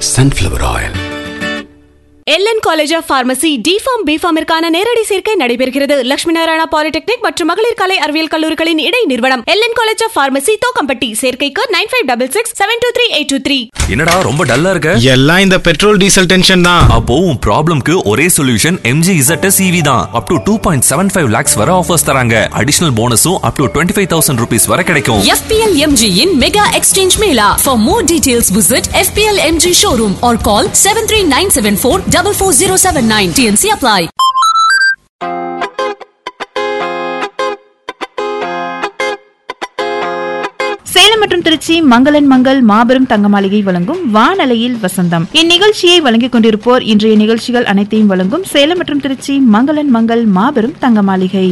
sunflower oil. L N college of pharmacy D pharm பிஃபார்மிற்கான நேரடி சேர்க்கை நடைபெறுகிறது லட்சுமி நாராயணா பாலிடெக்னிக் மற்றும் மகளிர் கலை அறிவியல் கல்லூரிகளின் இடை நிறுவனம் L N college of pharmacy Thokkampatti சேர்க்கைக்கு nine five double six seven two three eight two three என்னடா ரொம்ப டல்லா இருக்க எல்லாம் இந்த பெட்ரோல் டீசல் டென்ஷன் தான் அப்போ உன் ப்ராப்ளம்க்கு ஒரே சொல்யூஷன் எம்ஜி இசட் சிவி தான் up to two point seven five lakhs வர ஆஃபர்ஸ் தராங்க அடிஷனல் போனஸும் up to twenty five thousand rupees வரை கிடைக்கும் FPL MG in Mega Exchange Mela. For more details, visit FPL MG showroom or call 73974 44079. TNC apply. Salem மற்றும் திருச்சி மங்களன் மங்கள் மாபெரும் தங்க மாளிகை வழங்கும் வானலையில் வசந்தம் இந்நிகழ்ச்சியை வழங்கிக் கொண்டிருப்போர் இன்றைய நிகழ்ச்சிகள் அனைத்தையும் வழங்கும் சேலம் மற்றும் திருச்சி மங்களன் மங்கள் மாபெரும் தங்க மாளிகை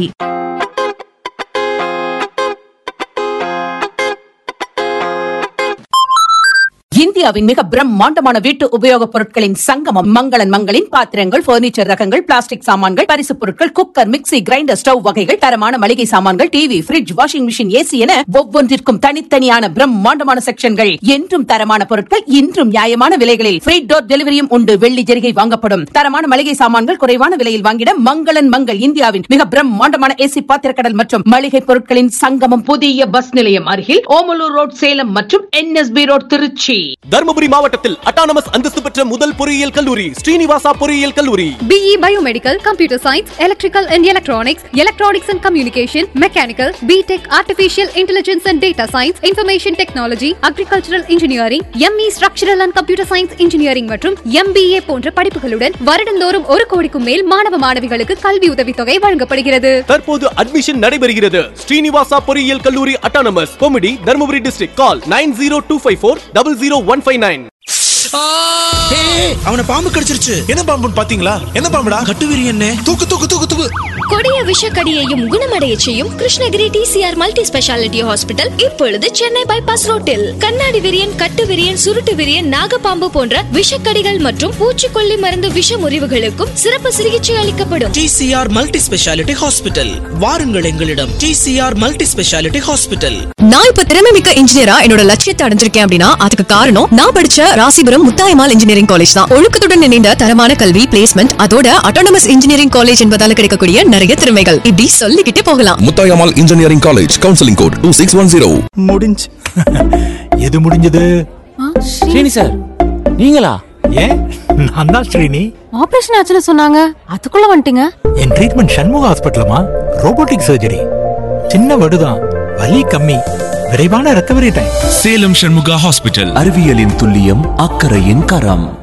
இந்தியாவின் மிக பிரம்மாண்டமான வீட்டு உபயோகப் பொருட்களின் சங்கமம் மங்களன் மங்களின் பாத்திரங்கள் பர்னிச்சர் ரகங்கள் பிளாஸ்டிக் சாமான்கள் பரிசுப் பொருட்கள் குக்கர் மிக்ஸி கிரைண்டர் ஸ்டவ் வகைகள் தரமான மளிகை சாமான்கள் TV fridge washing machine AC என ஒவ்வொன்றிற்கும் தனித்தனியான பிரம்மாண்டமான செக்ஷன்கள் என்றும் தரமான பொருட்கள் இன்றும் நியாயமான விலைகளில் ஃப்ரீ டோர் டெலிவரியும் உண்டு வெள்ளி ஜெரிகை வாங்கப்படும் தரமான மளிகை சாமான்கள் குறைவான விலையில் வாங்கிட மங்களன் மங்கள் இந்தியாவின் மிக பிரம்மாண்டமான ஏசி பாத்திரக்கடல் மற்றும் மளிகை பொருட்களின் சங்கமம் புதிய பஸ் நிலையம் அருகில் ஓமலூர் ரோட் சேலம் மற்றும் என்எஸ்பி ரோட் திருச்சி தருமபுரி மாவட்டத்தில் அட்டானமஸ் அந்தஸ்து பெற்ற முதல் பொறியியல் கல்லூரி ஸ்ரீனிவாசா பொறியியல் கல்லூரி BE Biomedical, Computer Science, Electrical and Electronics, Electronics and Communication, Mechanical, BTech, Artificial Intelligence and Data Science, Information Technology, Agricultural Engineering, ME Structural and Computer Science Engineering மற்றும் MBA போன்ற படிப்புகளுடன் வருடந்தோறும் ஒரு கோடிக்கும் மேல் மாணவ மாணவிகளுக்கு கல்வி உதவித்தொகை வழங்கப்படுகிறது தற்போது அட்மிஷன் நடைபெறுகிறது ஸ்ரீனிவாசா பொறியியல் கல்லூரி அட்டானமஸ் கொமிடி Dharmapuri district call nine zero two five four double zero one five nine அவனை பாம்பு கடிச்சிருச்சு என்ன பாம்புன்னு பாத்தீங்களா என்ன பாம்புடா கட்டுவிரி என்ன தூக்கு தூக்கு தூக்கு தூக்கு கொடிய விஷக்கடியையும் குணமடைய செய்யும் Krishnagiri TCR multi specialty hospital இப்பொழுது சென்னை பைபாஸ் ரோட்டில் கண்ணாடி விரியன் கட்டு விரியன் சுருட்டு விரியன் நாகப்பாம்பு போன்ற விஷக்கடிகள் மற்றும் பூச்சிக்கொல்லி மருந்து விஷ முறிவுகளுக்கும் சிறப்பு சிகிச்சை அளிக்கப்படும் டிசிஆர் மல்டி ஸ்பெஷாலிட்டி ஹாஸ்பிட்டல் வாருங்கள் எங்களிடம் டிசிஆர் மல்டி ஸ்பெஷாலிட்டி ஹாஸ்பிட்டல் நான் இப்ப திறமை மிக்க இன்ஜினியரா என்னோட லட்சியத்தை அடைஞ்சிருக்கேன் அப்படின்னா அதுக்கு காரணம் நான் படிச்ச ராசிபுரம் முத்தாயமால் இன்ஜினியரிங் காலேஜ் தான் ஒழுக்கத்துடன் இணைந்த தரமான கல்வி பிளேஸ்மெண்ட் அதோட அட்டானமஸ் இன்ஜினியரிங் காலேஜ் என்பதால கிடைக்கக்கூடிய நிறைய திறமைகள் இப்படி சொல்லிக்கிட்டே போகலாம் Muthayammal engineering college counselling code two six one zero முடிஞ்சு எது முடிஞ்சது ஸ்ரீனி சார் நீங்களா ஏன் நான் தான் ஸ்ரீனி ஆபரேஷன் ஆச்சுன்னு சொன்னாங்க அதுக்குள்ள வந்துட்டீங்க என் ட்ரீட்மெண்ட் சண்முக ஹாஸ்பிட்டலமா ரோபோட்டிக் சர்ஜரி சின்ன வடுதான் வலி கம்மி விரைவான recovery time Salem Shanmuga hospital அறிவியலின் துல்லியம் அக்கறையின் கரம்